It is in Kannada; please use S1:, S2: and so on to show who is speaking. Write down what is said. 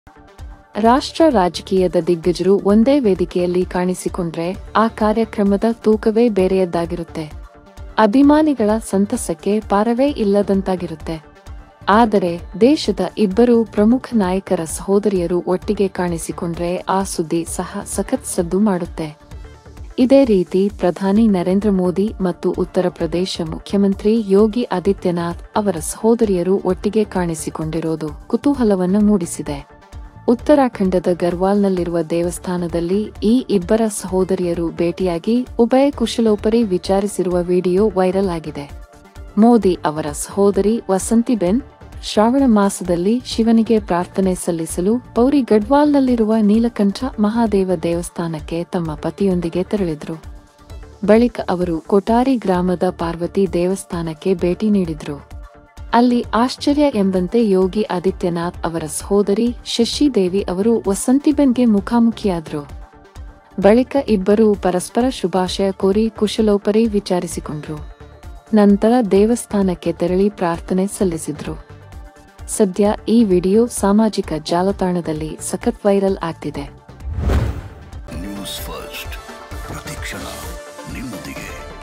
S1: ರಾಷ್ಟ್ರ ರಾಜಕೀಯದ ದಿಗ್ಗಜರು ಒಂದೇ ವೇದಿಕೆಯಲ್ಲಿ ಕಾಣಿಸಿಕೊಂಡ್ರೆ ಆ ಕಾರ್ಯಕ್ರಮದ ತೂಕವೇ ಬೇರೆಯದ್ದಾಗಿರುತ್ತೆ ಅಭಿಮಾನಿಗಳ ಸಂತಸಕ್ಕೆ ಪಾರವೇ ಇಲ್ಲದಂತಾಗಿರುತ್ತೆ ಆದರೆ ದೇಶದ ಇಬ್ಬರು ಪ್ರಮುಖ ನಾಯಕರ ಸಹೋದರಿಯರು ಒಟ್ಟಿಗೆ ಕಾಣಿಸಿಕೊಂಡ್ರೆ ಆ ಸುದ್ದಿ ಸಹ ಸಖತ್ ಸದ್ದು ಮಾಡುತ್ತೆ ಇದೇ ರೀತಿ ಪ್ರಧಾನಿ ನರೇಂದ್ರ ಮೋದಿ ಮತ್ತು ಉತ್ತರ ಪ್ರದೇಶ ಮುಖ್ಯಮಂತ್ರಿ ಯೋಗಿ ಆದಿತ್ಯನಾಥ್ ಅವರ ಸಹೋದರಿಯರು ಒಟ್ಟಿಗೆ ಕಾಣಿಸಿಕೊಂಡಿರೋದು ಕುತೂಹಲವನ್ನು ಮೂಡಿಸಿದೆ ಉತ್ತರಾಖಂಡದ ಗರ್ವಾಲ್ನಲ್ಲಿರುವ ದೇವಸ್ಥಾನದಲ್ಲಿ ಈ ಇಬ್ಬರ ಸಹೋದರಿಯರು ಭೇಟಿಯಾಗಿ ಉಭಯ ಕುಶಲೋಪರಿ ವಿಚಾರಿಸಿರುವ ವಿಡಿಯೋ ವೈರಲ್ ಆಗಿದೆ ಮೋದಿ ಅವರ ಸಹೋದರಿ ವಸಂತಿಬೆನ್ ಶ್ರಾವಣ ಮಾಸದಲ್ಲಿ ಶಿವನಿಗೆ ಪ್ರಾರ್ಥನೆ ಸಲ್ಲಿಸಲು ಪೌರಿ ಗಡ್ವಾಲ್ನಲ್ಲಿರುವ ನೀಲಕಂಠ ಮಹಾದೇವ ದೇವಸ್ಥಾನಕ್ಕೆ ತಮ್ಮ ಪತಿಯೊಂದಿಗೆ ತೆರಳಿದ್ರು ಬಳಿಕ ಅವರು ಕೊಟಾರಿ ಗ್ರಾಮದ ಪಾರ್ವತಿ ದೇವಸ್ಥಾನಕ್ಕೆ ಭೇಟಿ ನೀಡಿದ್ರು ಅಲ್ಲಿ ಆಶ್ಚರ್ಯ ಎಂಬಂತೆ ಯೋಗಿ ಆದಿತ್ಯನಾಥ್ ಅವರ ಸಹೋದರಿ ಶಶಿ ದೇವಿ ಅವರು ವಸಂತಿಬೆನ್ಗೆ ಮುಖಾಮುಖಿಯಾದ್ರು ಬಳಿಕ ಇಬ್ಬರೂ ಪರಸ್ಪರ ಶುಭಾಶಯ ಕೋರಿ ಕುಶಲೋಪರಿ ವಿಚಾರಿಸಿಕೊಂಡ್ರು ನಂತರ ದೇವಸ್ಥಾನಕ್ಕೆ ತೆರಳಿ ಪ್ರಾರ್ಥನೆ ಸಲ್ಲಿಸಿದ್ರು ಸದ್ಯ ಈ ವಿಡಿಯೋ ಸಾಮಾಜಿಕ ಜಾಲತಾಣದಲ್ಲಿ ಸಖತ್ ವೈರಲ್ ಆಗ್ತಿದೆ
S2: ನ್ಯೂಸ್ ಫಸ್ಟ್ ಪ್ರತಿಕ್ಷಣ ನಿಮ್ಮೊಂದಿಗೆ